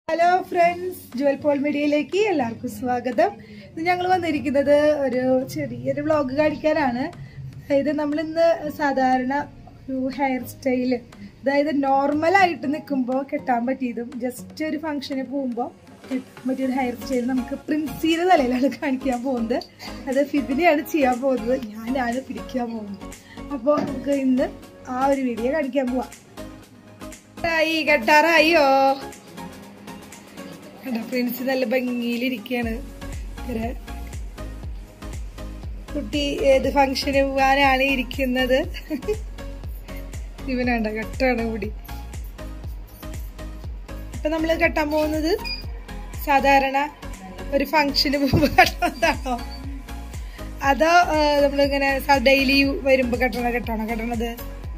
Hello friends Jual Paul മീഡിയയിലേക്ക് എല്ലാവർക്കും സ്വാഗതം ഇന്ന് ഞങ്ങൾ വന്നിരിക്കുന്നത് ഒരു ചെറിയൊരു വ്ളോഗ് കാണിക്കാനാണ് അതായത് നമ്മളിന്ന് സാധാരണ ഒരു ഹെയർ സ്റ്റൈല് അതായത് നോർമലായിട്ട് നിൽക്കുമ്പോൾ കെട്ടാൻ പറ്റിയതും ജസ്റ്റ് ഒരു ഫംഗ്ഷന് പോകുമ്പോൾ കെട്ടാൻ പറ്റിയൊരു ഹെയർ സ്റ്റൈൽ നമുക്ക് പ്രിൻസിയുടെ തലയിലാണ് കാണിക്കാൻ പോകുന്നത് അത് ഫിബിനെയാണ് ചെയ്യാൻ പോകുന്നത് ഞാനാണ് പിടിക്കാൻ പോകുന്നത് അപ്പോൾ നമുക്ക് ഇന്ന് ആ ഒരു വീഡിയോ കാണിക്കാൻ പോവാം ആയി കെട്ടാറായോ കണ്ടോ പ്രിൻസ് നല്ല ഭംഗിയിലിരിക്കുകയാണ് ഇവരെ കുട്ടി ഏത് ഫംഗ്ഷന് പോകാനാണ് ഇരിക്കുന്നത് ഇവനാണ്ട കെട്ടാണ് കൂടി ഇപ്പൊ നമ്മള് കെട്ടാൻ പോകുന്നത് സാധാരണ ഒരു ഫംഗ്ഷന് പോകുമ്പോ കെട്ടുന്നതാണോ അതോ ആ, നമ്മളിങ്ങനെ ഡെയിലി വരുമ്പോ കെട്ടണ കെട്ടാണോ കെട്ടണത്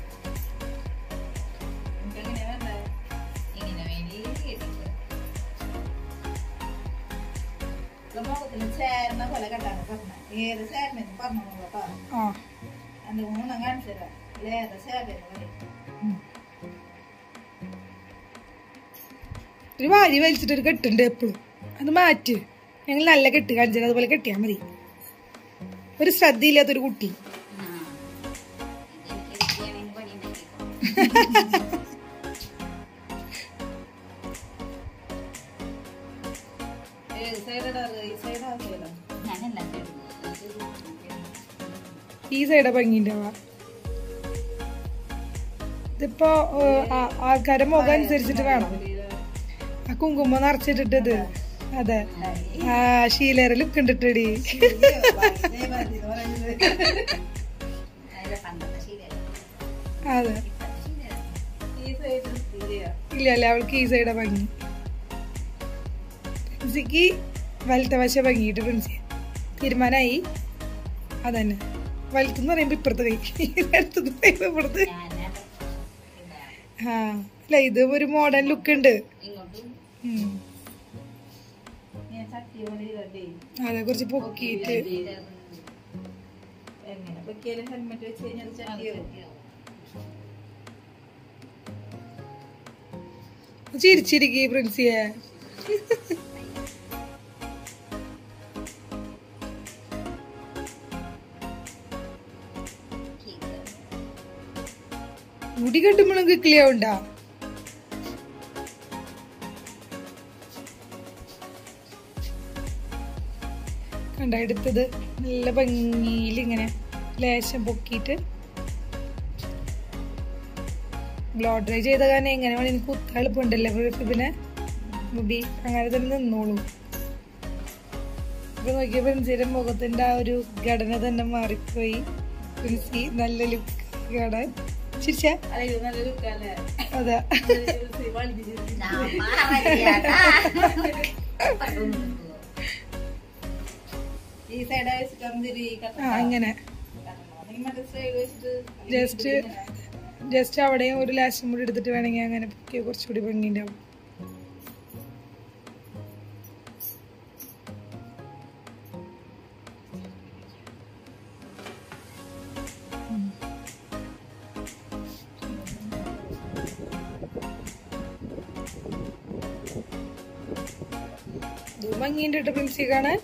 ചേർന്ന പോലെ കണ്ടാണ് പറഞ്ഞ ഏത് ചേർന്നെന്ന് പറഞ്ഞു കേട്ടോ ആ എന്റെ മൂന്നും കാണിച്ചതാ ഏത് ചേർന്നെന്ന് പറയും ഒരു വാരി വലിച്ചിട്ട് ഒരു കെട്ടുണ്ട് എപ്പോഴും അത് മാറ്റ് ഞങ്ങൾ നല്ല കെട്ട് കാണിച്ചത് അതുപോലെ കെട്ടിയാൽ മതി ഒരു ശ്രദ്ധയില്ലാത്തൊരു കുട്ടി ഏത് സൈഡാ ഈ സൈഡാ സൈഡാ ഈ സൈഡാ ഭംഗിണ്ടാവാ ഇതിപ്പോ ഏഹ്, ആ- ആൾക്കാരെ മുഖം അനുസരിച്ചിട്ട് വേണം ആ കുങ്കുമം നിറച്ചിട്ടിട്ടത് അതെ ആ ഷീലേറെ ലുക്ക് ഉണ്ടിട്ടടി അതെ ഈ സൈഡ് ഇല്ല ഇല്ല അല്ല അവൾക്ക് ഈ സൈഡാ ഭംഗി പ്രിൻസിക്ക് വലത്തെ വശ ഭംഗിയിട്ട് പ്രിൻസി തീരുമാനമായി അതന്നെ വലത്തെന്ന് പറയുമ്പോ ഇപ്പുറത്ത് കൈ ഇടത്തെന്ന് പറയുമ്പോ ഇപ്പുറത്ത് ആ അല്ല ഇത് ഒരു മോഡേൺ ലുക്ക് ഉണ്ട് ഉം. ഞാൻ ചട്ടി പോലെ ഇതേ അതെ കുറച്ച് പൊക്കിയിട്ട് എങ്ങനെ പൊക്കിയാലും ഹെൽമെറ്റ് വെച്ച് കഴിഞ്ഞാൽ ചട്ടിയോ ചിരിച്ചിരിക്കേ പ്രിൻസിയെ മുടി കെട്ടുമ്പോഴും കിക്കിളിയാവുണ്ടാ കണ്ട എടുത്തത് നല്ല ഭംഗിയിൽ ഇങ്ങനെ ലേശം പൊക്കിയിട്ട് ബ്ലോ ഡ്രൈ ചെയ്ത കാരണം എങ്ങനെ വേണം എനിക്ക് കുത്താൻ എളുപ്പമുണ്ടല്ലോ പിന്നെ മുടി അങ്ങനെ തന്നെ നിന്നോളൂ ഇപ്പൊ നോക്കിയ പ്രിൻസിയുടെ മുഖത്തിന്റെ ആ ഒരു ഘടന തന്നെ മാറിപ്പോയി പ്രിൻസി നല്ല ലുക്ക് കാണാൻ ചിരിച്ച അയ്യോ നല്ല ലുക്കല്ലേ അതാ ഈ സൈഡ് വെച്ചിട്ട് അന്തിരി ആ അങ്ങനെ മറ്റേ സൈഡ് വെച്ചിട്ട് ജസ്റ്റ് ജസ്റ്റ് അവിടെയും ഒരു ലാശം കൂടി എടുത്തിട്ട് വേണമെങ്കിൽ അങ്ങനെ പൊക്കിയ കുറച്ചുകൂടി ഭംഗിണ്ടാവും ഇത് ഭംഗിയുണ്ട് കേട്ടോ പ്രിൻസി കാണാൻ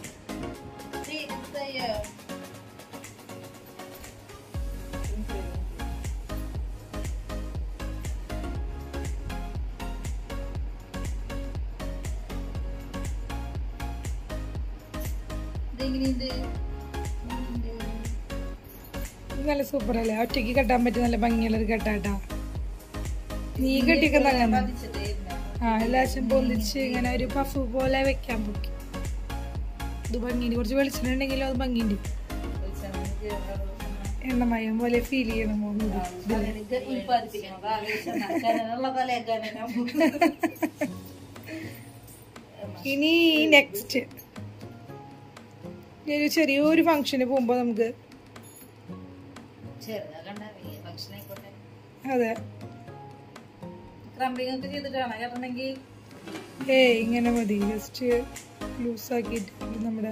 ഇത് നല്ല സൂപ്പർ അല്ലേ ഒറ്റയ്ക്ക് കെട്ടാൻ പറ്റിയ നല്ല ഭംഗിയുള്ള ഒരു കെട്ടാട്ടാ നീ കെട്ടിക്കുന്ന അങ്ങനെ ആ ലാശം പൊന്തിച്ച് ഇങ്ങനെ ഒരു പഫ് പോലെ വെക്കാൻ പൊക്കി ഇത് ഭംഗിയുണ്ട് കുറച്ച് വെളിച്ചെണ്ണ ഉണ്ടെങ്കിലും അത് ഭംഗിയുണ്ട് എണ്ണമയം പോലെ ഫീൽ ചെയ്യണം മുടി. ഇനി നെക്സ്റ്റ് ഒരു ചെറിയൊരു ഫംഗ്ഷന് പോകുമ്പോ നമുക്ക് അതെ ക്രമ്പിങ് ഒക്കെ ചെയ്തിട്ടാണ് കേട്ടണെങ്കിൽ ഏ ഇങ്ങനെ മതി ജസ്റ്റ് ലൂസ് ആക്കിയിട്ട് നമ്മുടെ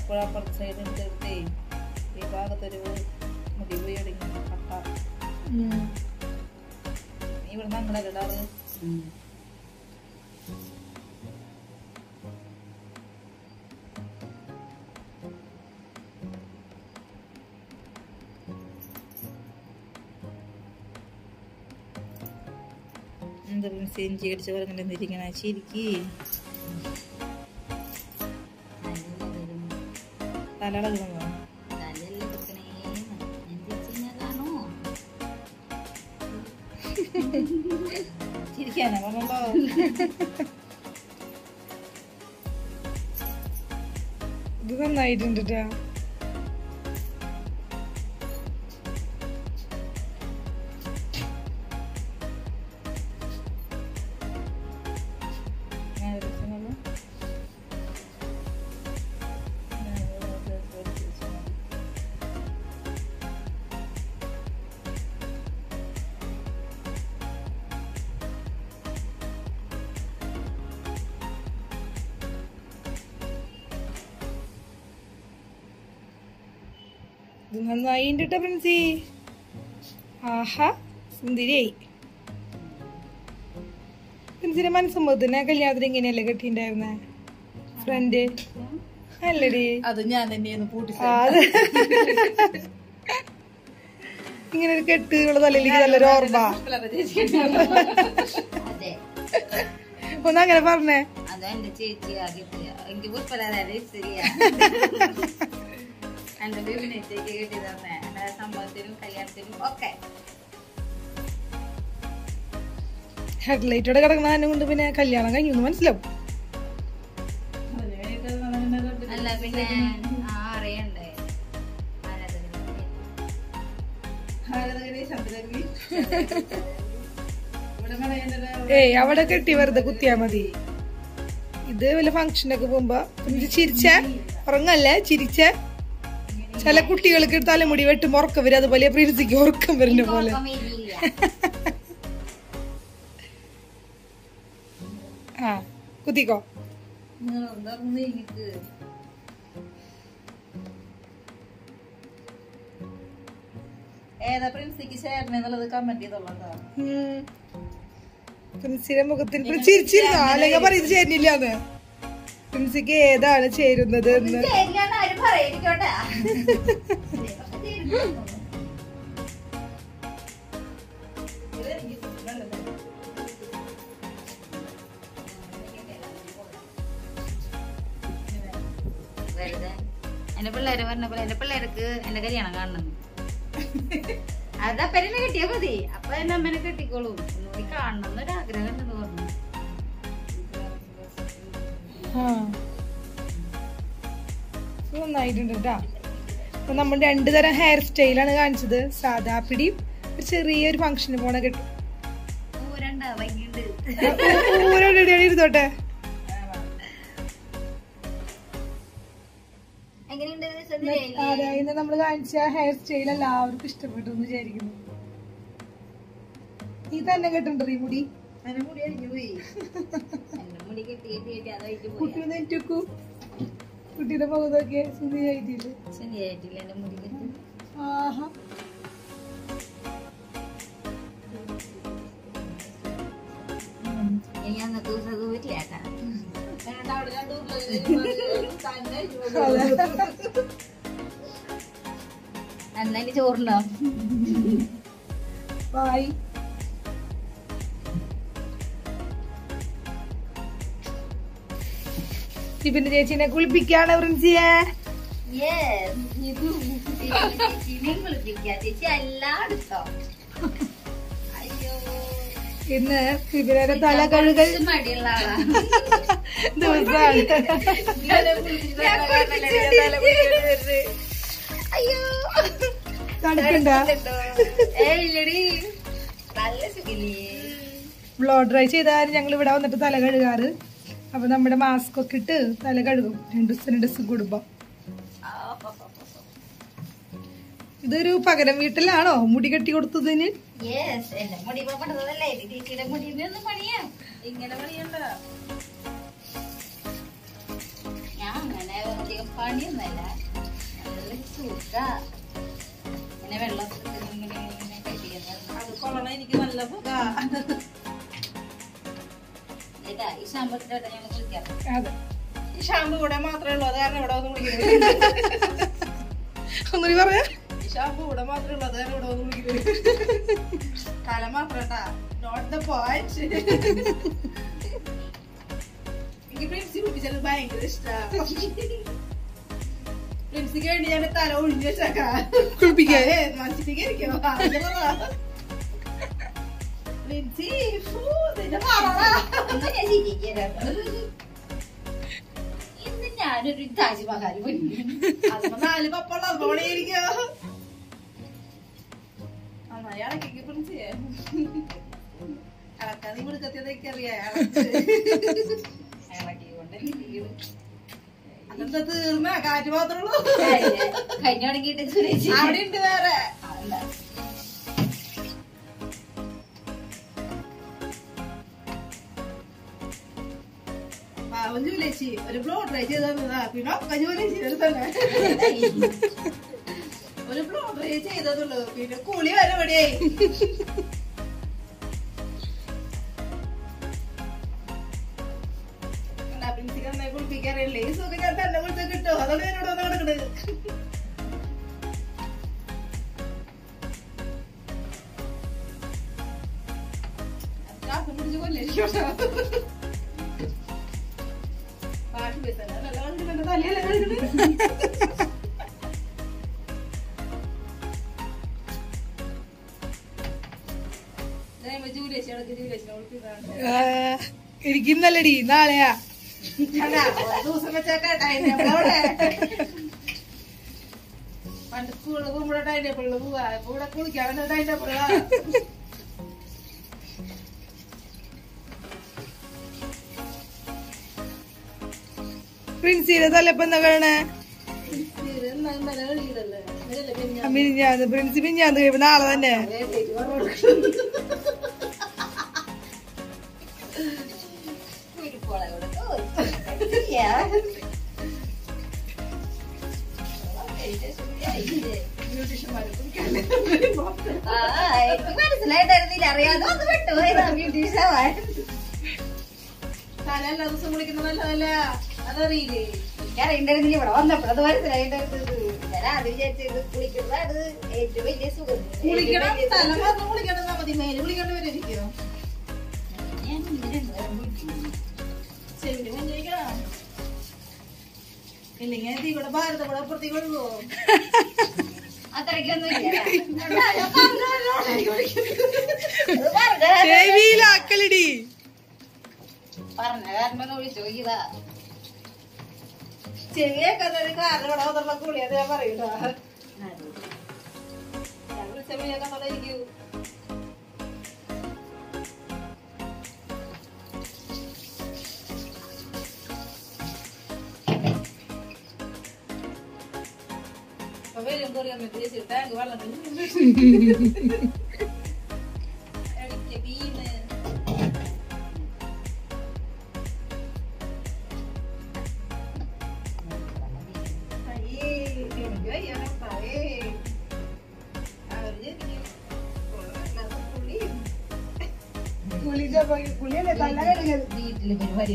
എപ്പോഴും അപ്പുറത്തെ സൈഡിൽ തീർത്തേ ഈ ഭാഗത്തൊരു മുടി പോയി അടങ്ങി കട്ട ഉം. നീ ഇവിടെ അങ്ങനെ ഇടാറ് എന്താ സെഞ്ചി അടിച്ച പോലെ ഇങ്ങനെ എന്തിരിക്കണ ശരിക്ക് തലളകുന്നോ ചിരിക്കാനാ പറഞ്ഞല്ലോ ഇത് നന്നായിട്ടുണ്ട് ട്ടാ. ഞാൻ എടുക്കുന്നുള്ളൂ ഇത് നന്നായിട്ടുണ്ട് ട്ടാ പ്രിൻസി ആഹാ സുന്ദരിയായി പ്രിൻസിന്റെ മനസ്സമ്മതത്തിന് കല്യാണത്തിന് ഇങ്ങനെയല്ലേ കെട്ടിണ്ടായിരുന്നെ ഫ്രണ്ട് അല്ലടി അത് ഞാൻ തന്നെയായിരുന്നു പൂട്ടി ആ, അത് ഇങ്ങനെ ഒരു കെട്ട് ഉള്ള തലയിലേക്ക് നല്ലൊരു ഓർമ്മ അതെ ഒന്ന് അങ്ങനെ പറഞ്ഞേ അതെന്റെ ചേച്ചി കിട്ടിയ എനിക്ക് പുഷ്പരാതെ ശരിയാ എന്റെ ബേബിനെ ചേച്ചി കിട്ടി തന്നെ എന്റെ സംഭവത്തിനും കല്യാണത്തിനും ഒക്കെ ഹെഡ്ലൈറ്റോടെ കിടക്കുന്ന ആനും കൊണ്ട് പിന്നെ കല്യാണം കഴിഞ്ഞു എന്ന് മനസ്സിലാവും അല്ല പിന്നെ ആ അറിയണ്ടേ ആരാധകരെ ഏയ് അവിടെ കെട്ടി വെറുതെ കുത്തിയാ മതി ഇത് വല്ല ഫംഗ്ഷനൊക്കെ പോകുമ്പോ ഇത് ചിരിച്ച ഉറങ്ങല്ലേ ചിരിച്ച ചില കുട്ടികൾക്ക് തലമുടി വെട്ടുമ്പോ ഉറക്കം വരും അതുപോലെ പ്രിൻസിക്ക് ഉറക്കം വരുന്ന പോലെ ഉറക്കം വരില്ല. ആ കുത്തിക്കോ നിങ്ങളൊന്ന് ഉറങ്ങ് എനിക്ക്. ഏതാ പ്രിൻസിക്ക് ചേരണെന്നുള്ളത് കമന്റ് ചെയ്തോളാം ഉം. പ്രിൻസിയുടെ മുഖത്തിന് ഇപ്പൊ ചിരിച്ചിരുന്നോ അല്ലെങ്കിൽ പറയുന്നത് ചേരുന്നില്ലാന്ന് പ്രിൻസിക്ക് ഏതാണ് ചേരുന്നത് എന്ന് ശരിയാന്ന് ആരും പറയിരിക്കോട്ടെ വെറുതെ എന്റെ പിള്ളേര് പറഞ്ഞപ്പോ എന്റെ പിള്ളേർക്ക് എന്റെ കല്യാണം കാണണം അത് അപ്പനെ കിട്ടിയാ മതി അപ്പൊ എന്റെ അമ്മനെ കെട്ടിക്കോളൂ ഒന്നുകൂടി കാണണം എന്നൊരു ആഗ്രഹം ഉണ്ടെന്ന് പറഞ്ഞു ആ ഇത് നന്നായിട്ടുണ്ട് കേട്ടാ അപ്പൊ നമ്മൾ രണ്ടു തരം ഹെയർ സ്റ്റൈലാണ് കാണിച്ചത് സാദാ പിടിയും ഒരു ചെറിയൊരു ഫംഗ്ഷന് പോണ കിട്ടും ഊരണ്ട വൈകിണ്ട് ഊരോടെ ഇരുന്നോട്ടെ എങ്ങനെയുണ്ട് സന്ധ്യയില്ലേ? അതെ ഇന്ന് നമ്മൾ കാണിച്ച ഹെയർ സ്റ്റൈൽ എല്ലാവർക്കും ഇഷ്ടപ്പെട്ടു എന്ന് വിചാരിക്കുന്നു നീ തന്നെ കേട്ടുണ്ടോ ഈ മുടി അതിനെ മുടി അടിഞ്ഞു പോയി എന്റെ മുടി കെട്ടി കെട്ടി കെട്ടി അതായിട്ട് പോയി കുട്ടി നെറ്റുക്കു കുട്ടിയുടെ മുഖം നോക്കിയ സുന്ദരിയായിട്ടില്ല ശരിയായിട്ടില്ല എന്റെ മുടി കെട്ടി ആഹാ ഇനി അന്നത്തെ ദിവസം അത് പറ്റില്ല കേട്ടാ അവിടെ രണ്ടു തന്നെ അടിഞ്ഞു പോയി. എന്നാ ഇനി ചോറുണ്ടോ ബായ് ഇവന്റെ ചേച്ചിനെ കുളിപ്പിക്കാണ് പ്രിൻസിയെ യെസ് ചേച്ചിനെയും കുളിപ്പിക്കുക ചേച്ചി എല്ലാം എടുത്തോ അയ്യോ ഇന്ന് ഇവരുടെ തല കഴുകൽ കുറച്ച് മടിയുള്ള ആളാ ദിവസമാണ് അയ്യോ തണുക്കണ്ട ഏയ് ഇല്ലടി നല്ല സുഖില്ലേ ബ്ലോ ഡ്രൈ ചെയ്താൽ ഞങ്ങൾ ഇവിടെ വന്നിട്ട് തല കഴുകാറ് അപ്പൊ നമ്മുടെ മാസ്ക് ഒക്കെ ഇട്ട് തല കഴുകും രണ്ടു ദിവസം രണ്ട് ദിവസം കൂടുമ്പോ ഇതൊരു പകരം വീട്ടിലാണോ മുടി കെട്ടി കൊടുത്തതിന് യെസ് എന്റെ മുടി പണ്ടതല്ലേ ചേച്ചിയുടെ മുടി ഒന്ന് പണിയാ ഇങ്ങനെ പണിയണ്ട ഞാൻ അങ്ങനെ മുടി അധികം പണിയൊന്നല്ല നല്ല സുഖ ഇങ്ങനെ വെള്ളം ഇങ്ങനെ ഇങ്ങനെ കഴിക്കുന്നത് അത് കൊള്ളണം എനിക്ക് നല്ല സുഖ ഇതാ ഈ ശമ്പളത്തിലോട്ട് ഞങ്ങൾ കുളിക്കാം അതെ ഈ ഷാമ്പു ഇവിടെ മാത്രമേ ഉള്ളൂ അത് കാരണം ഇവിടെ വന്ന് കുളിക്കുന്നത് ഒന്നുകൂടി പറയാ ഈ ഷാമ്പു ഇവിടെ മാത്രമേ ഉള്ളൂ അത് കാരണം ഇവിടെ വന്ന് കുളിക്കുന്നത് തല മാത്രട്ടാ നോട്ട് ദ പോയിന്റ് എനിക്ക് പ്രിൻസി കുട്ടിച്ചാൽ ഭയങ്കര ഇഷ്ടമാണ് പ്രിൻസിക്ക് വേണ്ടി ഞാൻ തല ഒഴിഞ്ഞു വെച്ചേക്കാം കുളിപ്പിക്കാൻ മനസ്സിലേക്കായിരിക്കും പ്രിൻസി ഫൂ, നിന്റെ പാടാ ഇന്ന് ഞാൻ ചിരിക്കരുത്. ഇന്ന് ഞാനൊരു താജ്മഹൽ പണി അതിപ്പോ നാല് പപ്പുള്ള അതുപോലെ ഇരിക്കോ നന്നായി ഇളക്കി പ്രിൻസിയെ ഇളക്കാൻ നീ വിളിക്കത്തിയതൊക്കെ അറിയാം ഇളക്കിക്കൊണ്ട് അതെന്താ തീർന്ന കാറ്റ് മാത്രമേ ഉള്ളൂ കഴിഞ്ഞ തുടങ്ങിയിട്ട് സുരേഷ് അവിടെ ഉണ്ട് വേറെ അതെന്താ? പാവം ജോലിച്ചി ഒരു ബ്ലോ ട്രൈ ചെയ്ത് തന്നതാ പിന്നെ ഒക്കെ ജോലി ചെയ്തത് തന്നെ ഒരു ബ്ലോ ട്രൈ ചെയ്തതുള്ളൂ പിന്നെ കൂലി വരെ എവിടെയായി പ്രിൻസിക്ക് നന്നായി കുളിപ്പിക്കാറില്ലേ ഈ സുഖം ഞാൻ തന്നെ വിളിച്ച് കിട്ടും അതോടെ എന്നോട് വന്ന് കിടക്കണത് ശ്വാസം പിടിച്ച് കൊല്ലിരിക്കും പാട്ട് പൈസ നല്ല കളിക്കുന്ന തലയല്ലേ കളിക്കുന്നത് ജൂലേശി ഇടയ്ക്ക് ജൂലേശിനെ വിളിക്കുന്നതാണ് ഇരിക്കുന്നല്ലടി നാളെയാ അല്ല, ഒരു ദിവസം വെച്ചേക്കാ ടൈം ടേബിൾ അവിടെ. പണ്ട് സ്കൂളിൽ പോകുമ്പോഴേ ടൈം ടേബിളിൽ പോവാ ഇപ്പൊ ഇവിടെ കുളിക്കാൻ ടൈം ടേബിളാ പ്രിൻസിയുടെ തലപ്പം എന്താ കാണണേ ഇത് എന്നാ ഇന്നലെ കളിയിലല്ലേ ഇന്നലെ പിന്നെ മിനിഞ്ഞാന്ന് പ്രിൻസി മിനിഞ്ഞാന്ന് കഴിയുമ്പോ നാളെ തന്നെ ഡേറ്റ് പറഞ്ഞു കുരുപ്പോളെ കൂടെ ചോദിച്ചില്ല. ബ്യൂട്ടീഷ്യന്മാരെ കുളിക്കാൻ ആ, എനിക്ക് മനസ്സിലായിട്ടായിരുന്നില്ല അറിയാതെ ഒന്ന് വിട്ടുപോയതാ ബ്യൂട്ടീഷ്യൻ തല എല്ലാ ദിവസം കുളിക്കുന്നത് നല്ലതല്ല അതറിയില്ലേ എനിക്കറിയണ്ടായിരുന്നില്ല ഇവിടെ വന്നപ്പോഴത് മനസ്സിലായിട്ടായിരുന്നത് ഞാൻ ആദ്യം വിചാരിച്ചത് കുളിക്കുന്നതാണ് ഏറ്റവും വലിയ സുഖം കുളിക്കണം തല മാത്രം കുളിക്കണം എന്നാ മതി മേല് കുളിക്കേണ്ടി വരെ ഇരിക്കോ ഞാൻ ഇങ്ങനെ രണ്ടുപേരും കുളിക്കുന്നു. ചെവിന്റെ മഞ്ഞിരിക്കണം ഇല്ലെങ്കിൽ തീ കൂടെ ഭാരത കൂടെ അപ്പുറത്തേക്ക് ഒഴുകുമോ അത്രയ്ക്കൊന്നും ഇല്ല അത് പറഞ്ഞ ചെവിയിലാക്കലടി പറഞ്ഞ കാരണം ഒന്ന് വിളിച്ചു നോക്കിയതാ ചെവിയൊക്കെ ഒരു കാരണം ഇവിടെ വന്നുള്ള കുളി അത് ഞാൻ പറയൂട്ടോ ഞാൻ വിളിച്ച ചെവിയൊക്കെ നല്ലതായിരിക്കൂ അപ്പൊ വരും കുറി വന്നിട്ട് ചേച്ചി ടാങ്ക് വെള്ളം എനിക്ക് വീണ് അയ്യേ, എനിക്ക് വയ്യ, ഭർത്താവേ. അവര് ശരിക്കും കൊള്ളാം, പുള്ളിയും. കുളിച്ച കുളിയല്ലേ തല കഴുകൽ വീട്ടില് പരിപാടി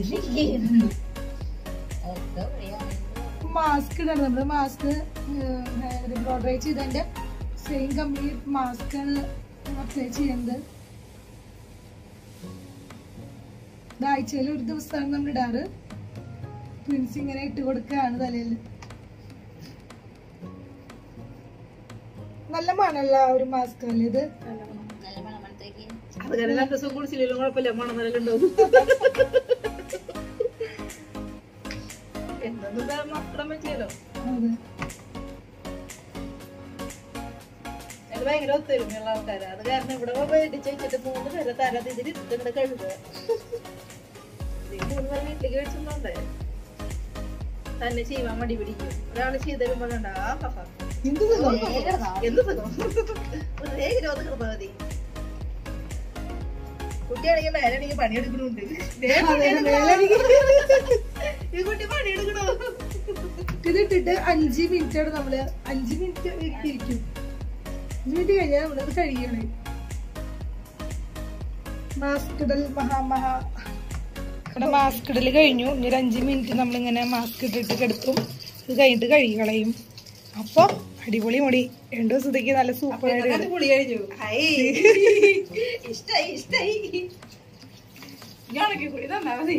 ഒക്കെ പറയാം മാസ്ക് ഇടണം നമ്മള് മാസ്ക് ബ്രോഡ്രൈ ചെയ്തതിന്റെ സെയിം കമ്പനി മാസ്ക് ആണ് അപ്ലൈ ചെയ്യുന്നത് ഇത് ആഴ്ചയിൽ ഒരു ദിവസമാണ് നമ്മൾ ഇടാറ് പ്രിൻസ് ഇങ്ങനെ ഇട്ട് കൊടുക്കുകയാണ് തലയിൽ നല്ല മണമുള്ള ഒരു മാസ്ക് അല്ലേ ഇത് നല്ല മണമണത്തേക്ക് അത് കാരണം രണ്ട് ദിവസം കുളിച്ചില്ലെങ്കിലും കുഴപ്പമില്ല മണം നല്ലുണ്ടാവും എന്തൊന്നും മാത്രം പറ്റിയല്ലോ അതെ അത് ഭയങ്കര ഒത്തൊരുമയുള്ള ആൾക്കാരാ അത് കാരണം ഇവിടെ മേടിച്ച് വെച്ചിട്ട് മൂന്ന് പേരെ തരാതെ ഇതിൽ ഇട്ടിട്ട് കഴുകുക ഈ മൂന്ന് പേരെ വീട്ടിലേക്ക് മേടിച്ചിട്ടുണ്ടേ തന്നെ ചെയ്യാൻ മടി പിടിക്കും ഒരാള് ചെയ്ത് തരുമ്പോ കണ്ട ആ ഹഹ. എന്ത് സുഖം എന്ത് സുഖം വെറുതെ ഇരുപത് കൃപ മതി കുട്ടിയാണെങ്കിൽ മേലാണെങ്കിൽ പണിയെടുക്കണുണ്ട് ദേ അതെ, പണിയെടുക്കണോ? മേലാണെങ്കിൽ. ഈ കുട്ടി പണിയെടുക്കണോ ഇത് ഇട്ടിട്ട് അഞ്ച് മിനിറ്റാണ് നമ്മള് അഞ്ച് മിനിറ്റ് ഇരിക്കും അഞ്ച് മിനിറ്റ് കഴിഞ്ഞാൽ നമ്മളത് കഴിയണേ മാസ്ക് ഇടൽ മഹാ മഹാ ഇവിടെ മാസ്ക് ഇടൽ കഴിഞ്ഞു ഇനി ഒരു അഞ്ച് മിനിറ്റ് നമ്മളിങ്ങനെ മാസ്ക് ഇട്ടിട്ട് കിടത്തും ഇത് കഴിഞ്ഞിട്ട് കഴുകി കളയും അപ്പൊ അടിപൊളി മുടി രണ്ടു ദിവസത്തേക്ക് നല്ല സൂപ്പർ ആയിട്ട് പുളി കഴിഞ്ഞു ഇഷ്ടായി ഇഷ്ടായി ഞാനൊക്കെ കൂടി തന്നാ മതി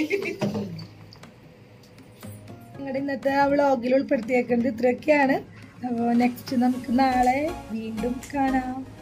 നിങ്ങളുടെ ഇന്നത്തെ ആ വ്ളോഗിൽ ഉൾപ്പെടുത്തിയേക്കുന്നത് ഇത്രയൊക്കെയാണ് അപ്പോൾ നെക്സ്റ്റ് നമുക്ക് നാളെ വീണ്ടും കാണാം